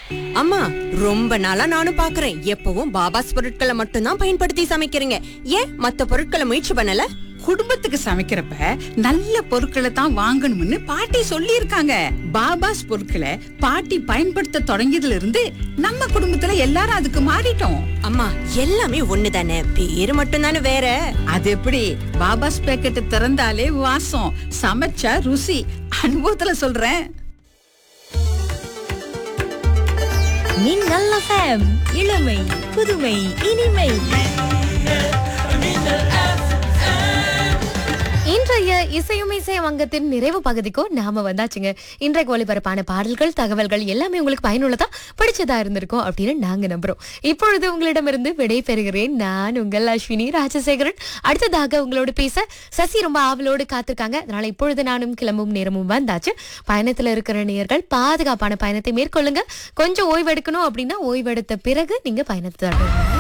அம்மா ரொம்ப நாளா நானும் பாக்குறேன் எப்பவும் பாபாஸ் பொருட்களை மட்டும்தான் பயன்படுத்தி சமைக்கிறீங்க ஏன் மத்த பொருட்களை முயற்சி பண்ணல குடும்பத்துக்கு சமைக்கிறப்ப நல்ல பொருட்களை தான் வாங்கணும்னு பாட்டி சொல்லியிருக்காங்க பாபாஸ் பொருட்களை பாட்டி பயன்படுத்த தொடங்கியதுல இருந்து நம்ம குடும்பத்துல எல்லாரும் அதுக்கு மாறிட்டோம் அம்மா எல்லாமே ஒண்ணுதானே பேரு மட்டும்தானே வேற அது எப்படி பாபாஸ் பேக்கெட் திறந்தாலே வாசம் சமைச்சா ருசி அனுபவத்துல சொல்றேன் மின்னல் FM இளமை புதுமை இனிமை இன்றைய இசையுமை இசை வங்கத்தின் நிறைவு பகுதிக்கும் நாம வந்தாச்சுங்க இன்றைக்கு ஒளிபரப்பான பாடல்கள் தகவல்கள் எல்லாமே உங்களுக்கு பயனுள்ளதா பிடிச்சதா இருந்திருக்கும் அப்படின்னு நாங்க நம்புறோம் இப்பொழுது உங்களிடமிருந்து விடை பெறுகிறேன் நான் உங்கள் அஸ்வினி ராஜசேகரன் அடுத்ததாக உங்களோடு பேச சசி ரொம்ப ஆவலோடு காத்திருக்காங்க அதனால இப்பொழுது நானும் கிளம்பும் நேரமும் வந்தாச்சு பயணத்துல இருக்கிற நேயர்கள் பாதுகாப்பான பயணத்தை மேற்கொள்ளுங்க கொஞ்சம் ஓய்வெடுக்கணும் அப்படின்னா ஓய்வெடுத்த பிறகு நீங்க பயணத்தை தொடருங்க